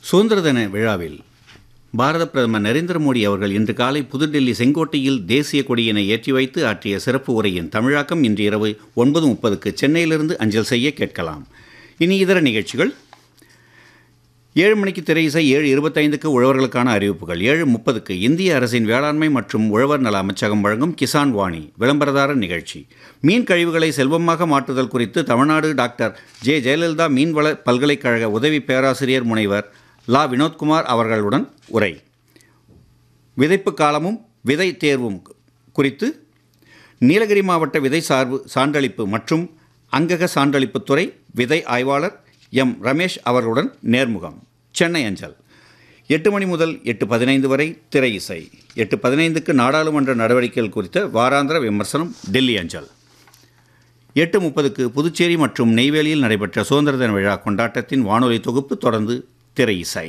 சுதந்திர தின விழாவில் பாரத பிரதமர் நரேந்திர மோடி அவர்கள் இன்று காலை புதுடெல்லி செங்கோட்டையில் தேசிய கொடியினை ஏற்றி வைத்து ஆற்றிய சிறப்பு உரையின் தமிழாக்கம் இன்று இரவு ஒன்பது முப்பதுக்கு சென்னையிலிருந்து அஞ்சல் செய்ய கேட்கலாம் இனி இதர நிகழ்ச்சிகள் ஏழு மணிக்கு திரை இசை ஏழு இருபத்தைந்துக்கு உழவர்களுக்கான அறிவிப்புகள் ஏழு முப்பதுக்கு இந்திய அரசின் வேளாண்மை மற்றும் உழவர் நல அமைச்சகம் வழங்கும் கிசான் வாணி விளம்பரதாரர் நிகழ்ச்சி மீன் கழிவுகளை செல்வமாக மாற்றுதல் குறித்து தமிழ்நாடு டாக்டர் ஜே ஜெயலலிதா மீன்வள பல்கலைக்கழக உதவி பேராசிரியர் முனைவர் லா வினோத்குமார் அவர்களுடன் உரை விதைப்பு காலமும் விதை தேர்வும் குறித்து நீலகிரி மாவட்ட விதை சார்பு சான்றளிப்பு மற்றும் அங்கக சான்றளிப்புத்துறை விதை ஆய்வாளர் எம் ரமேஷ் அவர்களுடன் நேர்முகம் சென்னை அஞ்சல் எட்டு மணி முதல் எட்டு பதினைந்து வரை திரை இசை எட்டு பதினைந்துக்கு நாடாளுமன்ற நடவடிக்கைகள் குறித்த வாராந்திர விமர்சனம் டெல்லி அஞ்சல் எட்டு முப்பதுக்கு புதுச்சேரி மற்றும் நெய்வேலியில் நடைபெற்ற சுதந்திர தின விழா கொண்டாட்டத்தின் வானொலி தொகுப்பு தொடர்ந்து திரை இசை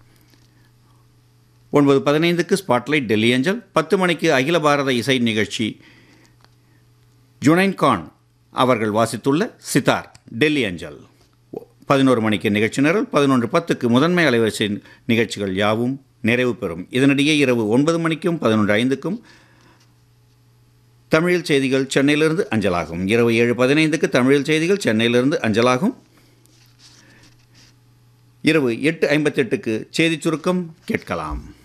ஒன்பது பதினைந்துக்கு ஸ்பாட்லைட் டெல்லி அஞ்சல் பத்து மணிக்கு அகில பாரத இசை நிகழ்ச்சி ஜுனைன் கான் அவர்கள் வாசித்துள்ள சித்தார் டெல்லி அஞ்சல் பதினோரு மணிக்கு நிகழ்ச்சி நிரல் பதினொன்று பத்துக்கு முதன்மை அலைவரிசை நிகழ்ச்சிகள் யாவும் நிறைவு பெறும் இதனிடையே இரவு ஒன்பது மணிக்கும் பதினொன்று ஐந்துக்கும் தமிழில் செய்திகள் சென்னையிலிருந்து அஞ்சலாகும் இரவு ஏழு பதினைந்துக்கு தமிழில் செய்திகள் சென்னையிலிருந்து அஞ்சலாகும் இரவு எட்டு ஐம்பத்தெட்டுக்கு செய்திச் சுருக்கம் கேட்கலாம்